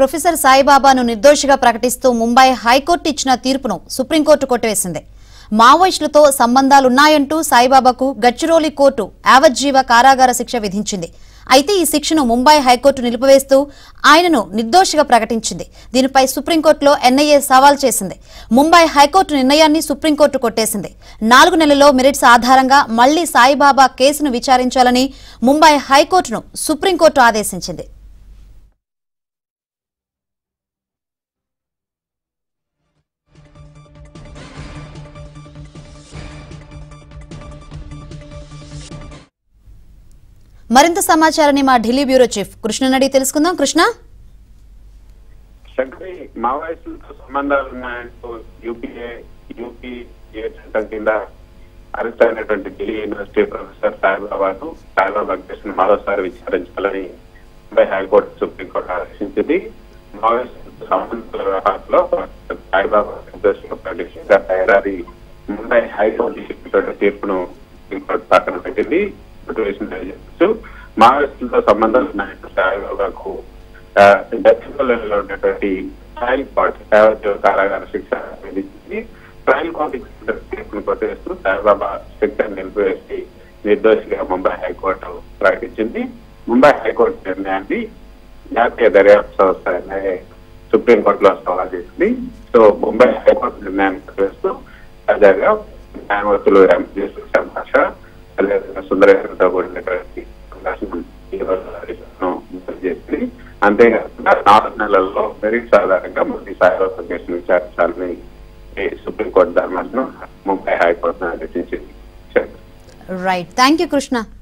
professor సాయిబాబాను నిర్దోషిగా ప్రకటిస్తూ Mumbai high court ఇచ్చిన తీర్పును సుప్రీంకోర్టు కొట్టివేసింది మావోయిస్టులతో సంబంధాలున్నాయంటూ సాయిబాబాకు గడ్చిరోలి కోర్టు యావజ్జీవ కారాగార శిక్ష విధించింది అయితే ఈ శిక్షను ముంబై హైకోర్టు నిలిపివేస్తూ ఆయనను నిర్దోషిగా ప్రకటించింది దీనిపై సుప్రీంకోర్టులో ఎన్ఐఏ సవాల్ చేసింది ముంబై హైకోర్టు నిర్ణయాన్ని సుప్రీంకోర్టు కొట్టేసింది నాలుగు నెలల్లో మెరిట్స్ ఆధారంగా మళ్లీ సాయిబాబా కేసును విచారించాలని ముంబై హైకోర్టును సుప్రీంకోర్టు ఆదేశించింది మరింత సమాచారాన్ని మా ఢిల్లీ బ్యూరో చీఫ్ కృష్ణ అడిగి తెలుసుకుందాం కృష్ణ శంకరి మావోయిస్టులతో సంబంధాలు ఉన్నాయంటూ యూపీఏ యూపీ ఏ చట్టం కింద అరెస్ట్ అయినటువంటి ఢిల్లీ యూనివర్సిటీ ప్రొఫెసర్ సాయిబాబాను సాయిబాబా కేసును మరోసారి విచారించాలని ముంబై హైకోర్టు సుప్రీంకోర్టు ఆదేశించింది మావోయిస్టులతో సంబంధాల వ్యవహారంలో సాయిబాబా నిర్దోషిగా ప్రకటించిన తయారీ ముంబై హైకోర్టు ఇచ్చినటువంటి తీర్పును సుప్రీంకోర్టు పక్కన పెట్టింది నోటిఫికేషన్ తెలియజేస్తూ మావోయిస్టులతో సంబంధాలు ఉన్నాయంటూ సాయిబాబాకు ఆ, దక్షిణలో ఉన్నటువంటి ట్రయల్ కోర్ట్ యావజ్జీవ కారాగార శిక్ష విధించింది ట్రయల్ కోర్ట్ ఇచ్చిన తీర్పును కొట్టేస్తూ సాయిబాబా శిక్షను నిలిపివేసి నిర్దోషిగా ముంబై హైకోర్టు ప్రకటించింది ముంబై హైకోర్టు నిర్ణయాన్ని జాతీయ దర్యాప్తు సంస్థ ఎన్ఐఏ సుప్రీంకోర్టులో సవాల్ చేసింది సో ముంబై హైకోర్టు నిర్ణయాన్ని కొట్టేస్తూ తాజాగా న్యాయమూర్తులు ఎంజీ భాష అదేవిధంగా సుందరేశ్వరంతో కూడినటువంటి ప్రకాశం ఈ రోజు ఆదేశాలను విడుదల చేసింది అంతేకాకుండా నాలుగు నెలల్లో మెరిట్స్ ఆధారంగా మళ్ళీ సాయిబాబా కేసును విచారించాలని ఈ సుప్రీంకోర్టు ధర్మాసనం ముంబై హైకోర్టును ఆదేశించింది రైట్ థ్యాంక్ యూ కృష్ణ